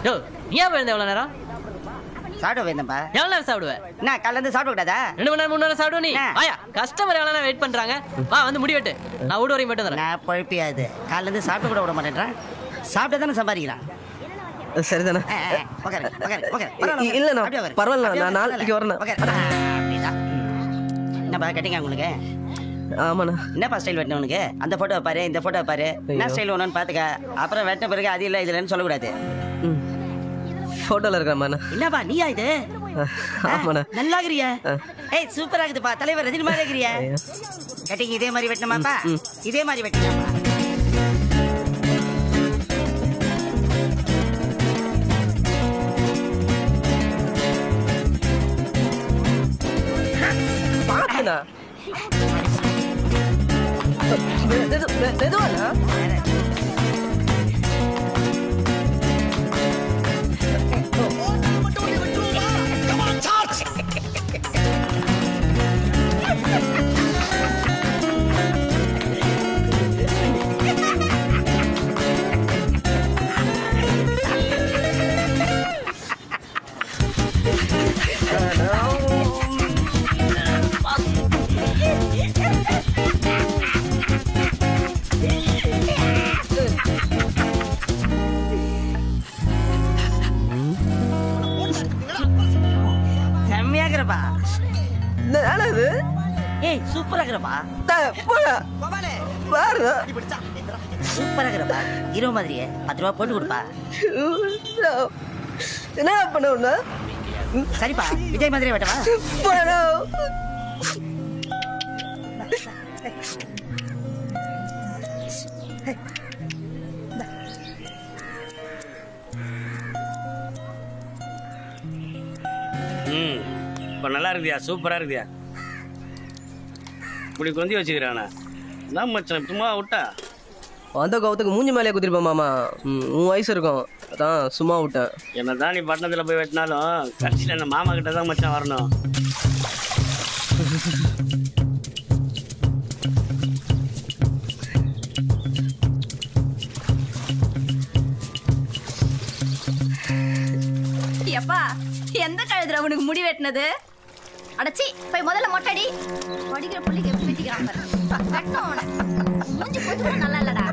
யோ நீ ஏன் போயிருந்த எவ்வளோ நேரம் சாப்பிட போயிருந்தேன்ப்பா எவ்வளோ நேரம் சாப்பிடுவேன் என்ன காலைல இருந்து சாப்பிட கூடாதா ரெண்டு மணி நேரம் மூணு நேரம் சாப்பிடுவ நீ என்ன? ஆயா கஸ்டமர் எவ்வளோ நேரம் வெயிட் பண்றாங்க வா வந்து முடி வெட்டு நான் வீடு வரையும் மட்டும் தரேன் நான் பழப்பியாது காலைல இருந்து சாப்பிட கூட விட மாட்டேன்றான் சாப்பிட்டு தானே சம்பாதிக்கிறான் சரிதானே ஆ, ஆ, உக்காரு, உக்காரு, உக்காரு. இ- பரவாயில்ல, இல்லண்ணா, அப்படியே உக்காரு. பரவாயில்ல, அப்படியே நான் உக்காரு, நாளைக்கு வரேன். உக்காரு. ஆ, அப்படிதான். ம். என்னப்பா கட்டிங்க உங்களுக்கு ஆமாண்ணா என்னப்பா ஸ்டைல் வெட்டணும் உனக்கு அந்த போட்டோ பாரு இந்த போட்டோ பாரு என்ன ஐயோ. ஸ்டைல் வேணும்னு பாத்துக்க அப்புறம் வெட்ட பிறகு அது இல்ல இது இல்லைன்னு சொல்லக்கூடாது ம் ஃபோட்டோவில் இருக்கிறாமாண்ணா என்னப்பா நீயா இது ஆமாண்ணா நல்லா இருக்கிறிய ஆ. ஏய் சூப்பரா இருக்குதுப்பா தலைவர் ரஜினி மாதிரி இருக்கிறிய ஐயோ. கட்டிங் இதே மாதிரி வெட்டணுமாப்பா இதே மாதிரி வெட்டணுமா பார்த்துண்ணா மெதுவாண்ணா செம்மையா இருக்கிறப்பா என்ன இது ஏய் சூப்பரா இருக்கிறப்பா போடா பாருங்க சூப்பரா இருக்கிறப்பா ஹீரோ மாதிரியே பத்து ரூபா போட்டு கொடுப்பா என்ன பண்ண உன்ன சரிப்பா விஜய் மாதிரியே வெட்டவா போடா ம் இப்போ நல்லா இருக்குதியா சூப்பராக இருக்குதியா இப்படி கொந்தி வச்சுக்கிறானே என்ன மச்சான் சும்மா விட்டா அந்த கோவத்துக்கு மூஞ்சி மேலே குத்திருப்பேன் மாமா ம், உன் வயசு இருக்கும் அதான் சும்மா விட்டேன் என்ன தான் நீ பட்டணத்தில் போய் வெட்டினாலும் கடைசியில் என்ன மாமா கிட்ட தான் மச்சான் வரணும் எப்பா எந்த கழுதுல உனக்கு முடி வெட்டினது அடச்சி போய் முதல்ல மொட்டடி படிக்கிற புள்ளிக்கு எப்படி வெட்டிக்கிறான் பாரு வெட்டணும் அவனை மூஞ்சி கொஞ்சம் கூட நல்லா இல்லடா